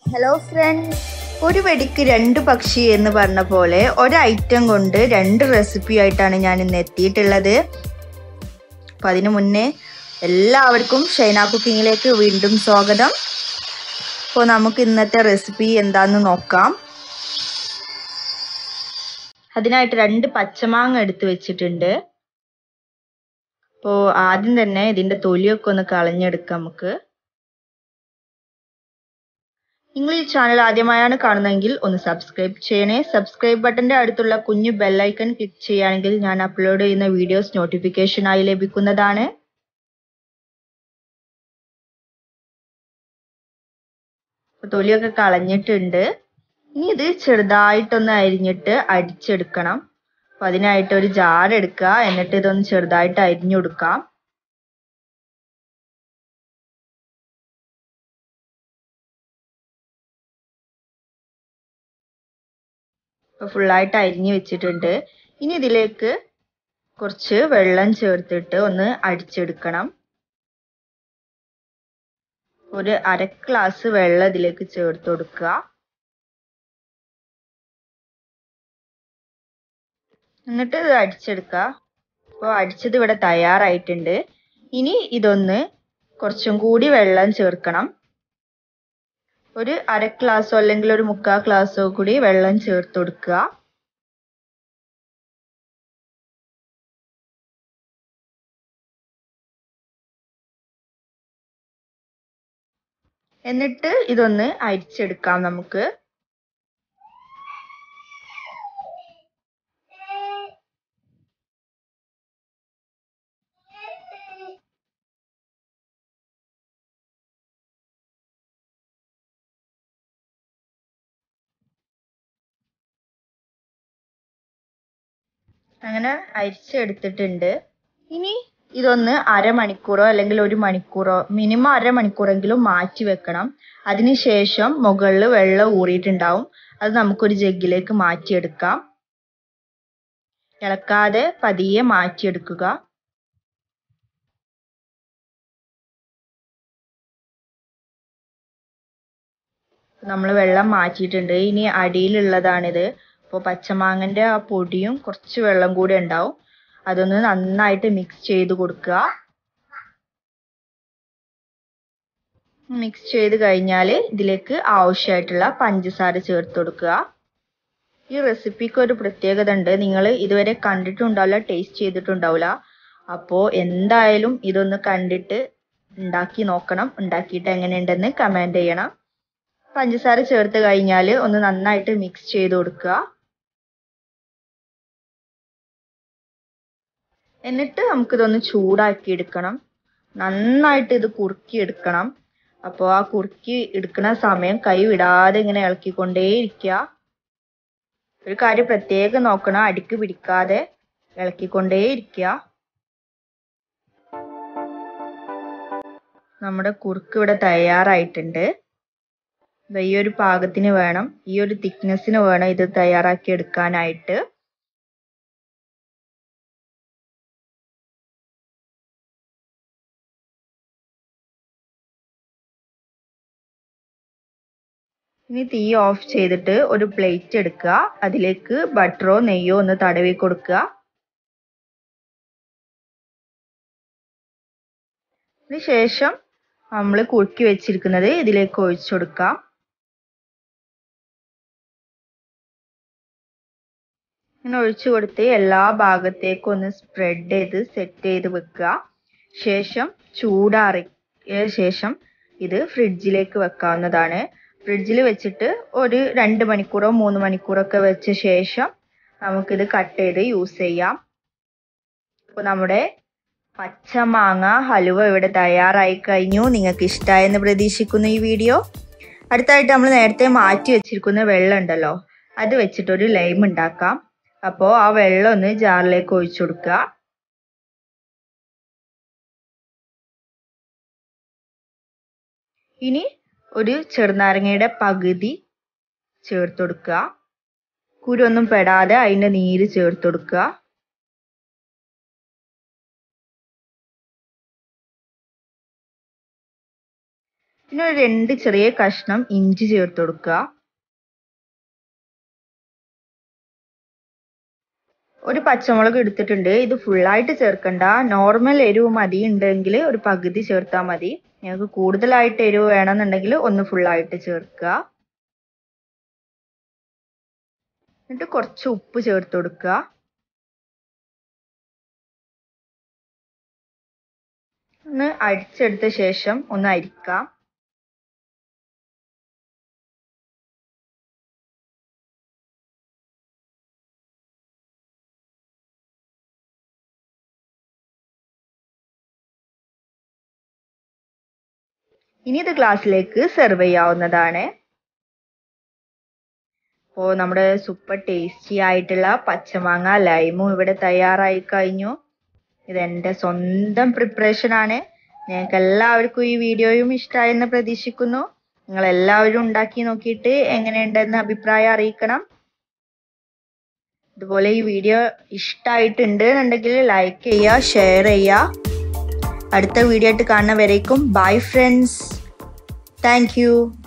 hello friend ഒരു വെടിക്ക് രണ്ട് പക്ഷി എന്ന് പറഞ്ഞ പോലെ ഒരു ഐറ്റം കൊണ്ട് രണ്ട് റെസിപ്പി ആയിട്ടാണ് ഞാൻ ഇന്ന് എത്തിയിട്ടുള്ളത് അപ്പം അതിനു മുന്നേ എല്ലാവർക്കും ഷൈന കുക്കിങ്ങിലേക്ക് വീണ്ടും സ്വാഗതം അപ്പോൾ നമുക്ക് ഇന്നത്തെ റെസിപ്പി എന്താന്ന് നോക്കാം അതിനായിട്ട് രണ്ട് പച്ചമാങ്ങ എടുത്ത് വെച്ചിട്ടുണ്ട് അപ്പോൾ ആദ്യം തന്നെ ഇതിൻ്റെ തൊലിയൊക്കെ ഒന്ന് കളഞ്ഞെടുക്കാം നമുക്ക് നിങ്ങൾ ഈ ചാനൽ ആദ്യമായാണ് കാണുന്നതെങ്കിൽ ഒന്ന് സബ്സ്ക്രൈബ് ചെയ്യണേ സബ്സ്ക്രൈബ് ബട്ടന്റെ അടുത്തുള്ള കുഞ്ഞു ബെല്ലൈക്കൺ ക്ലിക്ക് ചെയ്യുകയാണെങ്കിൽ ഞാൻ അപ്ലോഡ് ചെയ്യുന്ന വീഡിയോസ് നോട്ടിഫിക്കേഷൻ ആയി ലഭിക്കുന്നതാണ് തൊലിയൊക്കെ കളഞ്ഞിട്ടുണ്ട് ഇനി ഇത് ചെറുതായിട്ടൊന്ന് അരിഞ്ഞിട്ട് അടിച്ചെടുക്കണം അപ്പൊ അതിനായിട്ട് ഒരു ജാർ എടുക്കുക എന്നിട്ട് ഇതൊന്ന് ചെറുതായിട്ട് അരിഞ്ഞു കൊടുക്കാം ഫുള്ളായിട്ട് അരിഞ്ഞു വെച്ചിട്ടുണ്ട് ഇനി ഇതിലേക്ക് കുറച്ച് വെള്ളം ചേർത്തിട്ട് ഒന്ന് അടിച്ചെടുക്കണം ഒരു അര ഗ്ലാസ് വെള്ളം ഇതിലേക്ക് ചേർത്ത് കൊടുക്കുക എന്നിട്ട് ഇത് അടിച്ചെടുക്കുക അപ്പോൾ അടിച്ചത് ഇവിടെ തയ്യാറായിട്ടുണ്ട് ഇനി ഇതൊന്ന് കുറച്ചും കൂടി വെള്ളം ചേർക്കണം ഒരു അര ഗ്ലാസ്സോ അല്ലെങ്കിൽ ഒരു മുക്കാൽ ഗ്ലാസ്സോ കൂടി വെള്ളം ചേർത്ത് കൊടുക്കുക എന്നിട്ട് ഇതൊന്ന് അരിച്ചെടുക്കാം നമുക്ക് അങ്ങനെ അരിച്ചെടുത്തിട്ടുണ്ട് ഇനി ഇതൊന്ന് അരമണിക്കൂറോ അല്ലെങ്കിൽ ഒരു മണിക്കൂറോ മിനിമം അരമണിക്കൂറെങ്കിലും മാറ്റി വെക്കണം അതിനുശേഷം മുകളിൽ വെള്ളം ഊറിയിട്ടുണ്ടാവും അത് നമുക്കൊരു ജഗ്ഗിലേക്ക് മാറ്റിയെടുക്കാം ഇളക്കാതെ പതിയെ മാറ്റിയെടുക്കുക നമ്മൾ വെള്ളം മാറ്റിയിട്ടുണ്ട് ഇനി അടിയിലുള്ളതാണിത് അപ്പോൾ പച്ചമാങ്ങൻ്റെ ആ പൊടിയും കുറച്ച് വെള്ളം കൂടി ഉണ്ടാവും അതൊന്ന് നന്നായിട്ട് മിക്സ് ചെയ്ത് കൊടുക്കുക മിക്സ് ചെയ്ത് കഴിഞ്ഞാൽ ഇതിലേക്ക് ആവശ്യമായിട്ടുള്ള പഞ്ചസാര ചേർത്ത് കൊടുക്കുക ഈ റെസിപ്പിക്ക് ഒരു പ്രത്യേകത ഉണ്ട് നിങ്ങൾ ഇതുവരെ കണ്ടിട്ടുണ്ടാവില്ല ടേസ്റ്റ് ചെയ്തിട്ടുണ്ടാവില്ല അപ്പോൾ എന്തായാലും ഇതൊന്ന് കണ്ടിട്ട് ഉണ്ടാക്കി നോക്കണം ഉണ്ടാക്കിയിട്ട് എങ്ങനെയുണ്ടെന്ന് കമൻറ്റ് ചെയ്യണം പഞ്ചസാര ചേർത്ത് കഴിഞ്ഞാൽ ഒന്ന് നന്നായിട്ട് മിക്സ് ചെയ്ത് കൊടുക്കുക എന്നിട്ട് നമുക്കിതൊന്ന് ചൂടാക്കി എടുക്കണം നന്നായിട്ട് ഇത് കുറുക്കി എടുക്കണം അപ്പോൾ ആ കുറുക്കി എടുക്കുന്ന സമയം കൈ വിടാതെ ഇങ്ങനെ ഇളക്കിക്കൊണ്ടേയിരിക്കുക ഒരു കാര്യം പ്രത്യേകം നോക്കണം അടിക്ക് പിടിക്കാതെ ഇളക്കിക്കൊണ്ടേയിരിക്കുക നമ്മുടെ കുറുക്ക് ഇവിടെ തയ്യാറായിട്ടുണ്ട് ഈ ഒരു പാകത്തിന് വേണം ഈ ഒരു തിക്നെസ്സിന് വേണം ഇത് തയ്യാറാക്കി എടുക്കാനായിട്ട് ഇനി തീ ഓഫ് ചെയ്തിട്ട് ഒരു പ്ലേറ്റ് എടുക്കുക അതിലേക്ക് ബട്ടറോ നെയ്യോ ഒന്ന് തടവി കൊടുക്കുക ശേഷം നമ്മൾ കുറുക്കി വെച്ചിരിക്കുന്നത് ഇതിലേക്ക് ഒഴിച്ചു കൊടുക്കാം ഇങ്ങനെ ഒഴിച്ചു കൊടുത്ത് എല്ലാ ഭാഗത്തേക്കും ഒന്ന് സ്പ്രെഡ് ചെയ്ത് സെറ്റ് ചെയ്ത് വെക്കുക ശേഷം ചൂടാറിയ ശേഷം ഇത് ഫ്രിഡ്ജിലേക്ക് വെക്കാവുന്നതാണ് ഫ്രിഡ്ജിൽ വെച്ചിട്ട് ഒരു രണ്ട് മണിക്കൂറോ മൂന്ന് മണിക്കൂറോ ഒക്കെ വെച്ച ശേഷം നമുക്കിത് കട്ട് ചെയ്ത് യൂസ് ചെയ്യാം അപ്പോൾ നമ്മുടെ പച്ചമാങ്ങ ഹലുവ ഇവിടെ തയ്യാറായി കഴിഞ്ഞു നിങ്ങൾക്ക് ഇഷ്ടമായെന്ന് പ്രതീക്ഷിക്കുന്നു ഈ വീഡിയോ അടുത്തായിട്ട് നമ്മൾ നേരത്തെ മാറ്റി വെച്ചിരിക്കുന്ന വെള്ളം ഉണ്ടല്ലോ അത് വെച്ചിട്ട് ഒരു ലൈം ഉണ്ടാക്കാം അപ്പോൾ ആ വെള്ളം ഒന്ന് ജാറിലേക്ക് ഒഴിച്ചു കൊടുക്കുക ഇനി ഒരു ചെറുനാരങ്ങയുടെ പകുതി ചേർത്ത് കൊടുക്കുക കുരൊന്നും പെടാതെ അതിൻ്റെ നീര് ചേർത്ത് കൊടുക്കുക പിന്നെ ഒരു രണ്ട് ചെറിയ കഷ്ണം ഇഞ്ചി ചേർത്ത് കൊടുക്കുക ഒരു പച്ചമുളക് എടുത്തിട്ടുണ്ട് ഇത് ഫുള്ളായിട്ട് ചേർക്കണ്ട നോർമൽ എരിവ് മതി ഉണ്ടെങ്കിൽ ഒരു പകുതി ചേർത്താൽ മതി ഞങ്ങൾക്ക് കൂടുതലായിട്ട് എരിവ് വേണമെന്നുണ്ടെങ്കിൽ ഒന്ന് ഫുള്ളായിട്ട് ചേർക്കുക എന്നിട്ട് കുറച്ച് ഉപ്പ് ചേർത്ത് കൊടുക്കുക ഒന്ന് അടിച്ചെടുത്ത ശേഷം ഒന്ന് അരിക്കാം ഇനി ഇത് ഗ്ലാസ്സിലേക്ക് സെർവ് ചെയ്യാവുന്നതാണ് അപ്പോൾ നമ്മുടെ സൂപ്പർ ടേസ്റ്റി ആയിട്ടുള്ള പച്ചമാങ്ങ ലൈമും ഇവിടെ തയ്യാറായി കഴിഞ്ഞു ഇത് എൻ്റെ സ്വന്തം പ്രിപ്പറേഷൻ ആണ് ഞങ്ങൾക്ക് എല്ലാവർക്കും ഈ വീഡിയോയും ഇഷ്ടമായെന്ന് പ്രതീക്ഷിക്കുന്നു നിങ്ങൾ എല്ലാവരും ഉണ്ടാക്കി നോക്കിയിട്ട് എങ്ങനെയുണ്ടെന്ന് അഭിപ്രായം അറിയിക്കണം ഇതുപോലെ ഈ വീഡിയോ ഇഷ്ടമായിട്ടുണ്ട് എന്നുണ്ടെങ്കിൽ ലൈക്ക് ചെയ്യുക ഷെയർ ചെയ്യുക അടുത്ത വീഡിയോ ആയിട്ട് കാണുന്നവരേക്കും ബൈ ഫ്രണ്ട്സ് താങ്ക് യു